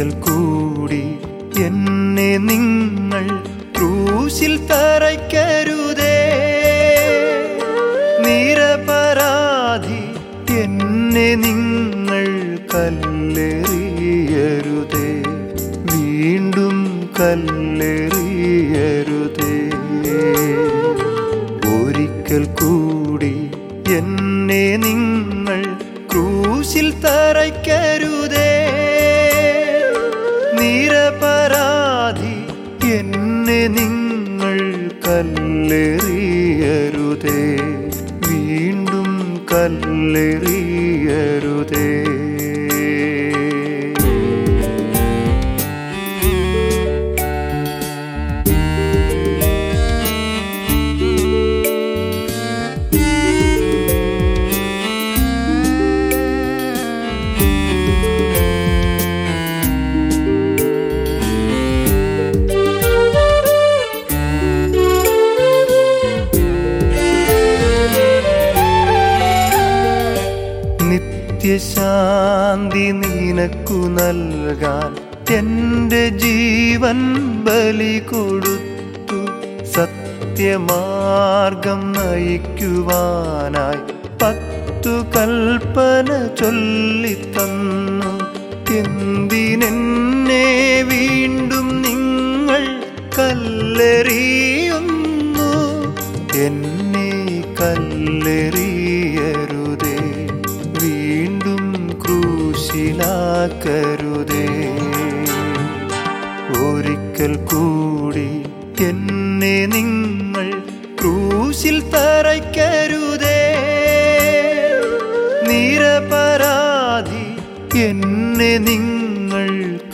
ഒരിക്കൽ കൂടി എന്നെ നിങ്ങൾ ക്രൂശിൽ തറയ്ക്കരുതേ നിരപരാധി എന്നെ നിങ്ങൾ കല്ലെറിയരുതേ വീണ്ടും കല്ലെറിയരുതേ ഒരിക്കൽ കൂടി എന്നെ നിങ്ങൾ ക്രൂശിൽ തറയ്ക്കരുതേ നിരപരാധി എന്നെ നിങ്ങൾ കല്ലെറിയരുതേ വീണ്ടും കല്ലെറിയരുതേ നിത്യശാന്തി നിനക്കു നൽകാൻ എന്റെ ജീവൻ ബലി കൊടുത്തു സത്യമാർഗം നയിക്കുവാനായി പത്തു കൽപ്പന ചൊല്ലിത്തന്നു എന്തിനെന്നെ വീണ്ടും നിങ്ങൾ കല്ലെറിയുന്നു എന്നെ കല്ലെറിയരുതേ വീണ്ടും ക്രൂശിലാക്കരുതേ ഒരിക്കൽ കൂടി എന്നെ നിങ്ങൾ ക്രൂശിൽ തറയ്ക്കരുതേ നിരപരാധി എന്നെ നിങ്ങൾ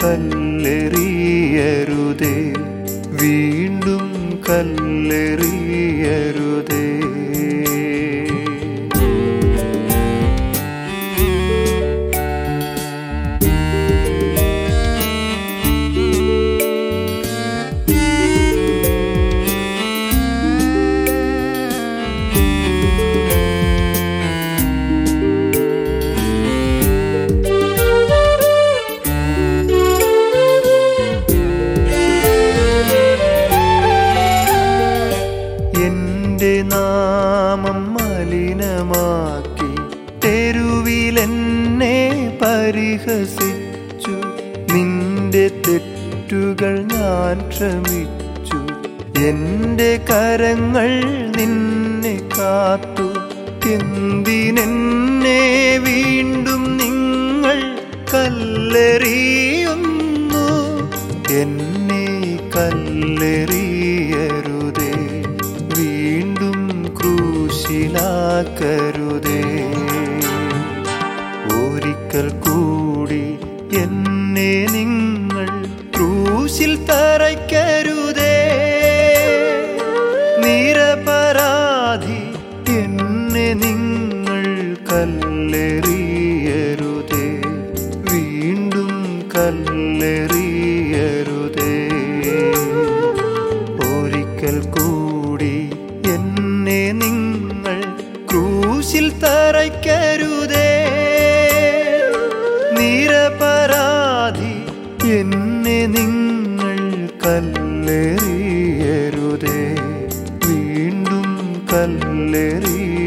കല്ലെറിയരുതേ വീണ്ടും കല്ലെറിയരുതേ എന്റെ നാമം മലിനമാക്കി തെരുവിലെന്നെ പരിഹസിച്ചു നിന്റെ തെറ്റുകൾ ഞാൻ ക്ഷമിച്ചു എന്റെ കരങ്ങൾ നിന്നെ കാത്തു എന്തിനെന്നെ വീണ്ടും നിങ്ങൾ കല്ലെറിയുന്നു എന്നെ കല്ലെറിയരുതേ വീണ്ടും ക്രൂശിലാക്കരുതേ ഒരിക്കൽ കൂടി എന്നെ നിങ്ങൾ ക്രൂശിൽ തറയ്ക്കരുതേ നിരപരാധി എന്നെ നിങ്ങൾ കല്ലെറിയരുതേ വീണ്ടും കല്ലെറിയരുതേ ഒരിക്കൽ കൂടി എന്നെ നിങ്ങൾ ക്രൂശിൽ തറയ്ക്കരുതേ നിരപരാധി എന്നെ നിങ്ങൾ കല്ലെറിയരുതേ വീണ്ടും കല്ലെറിയ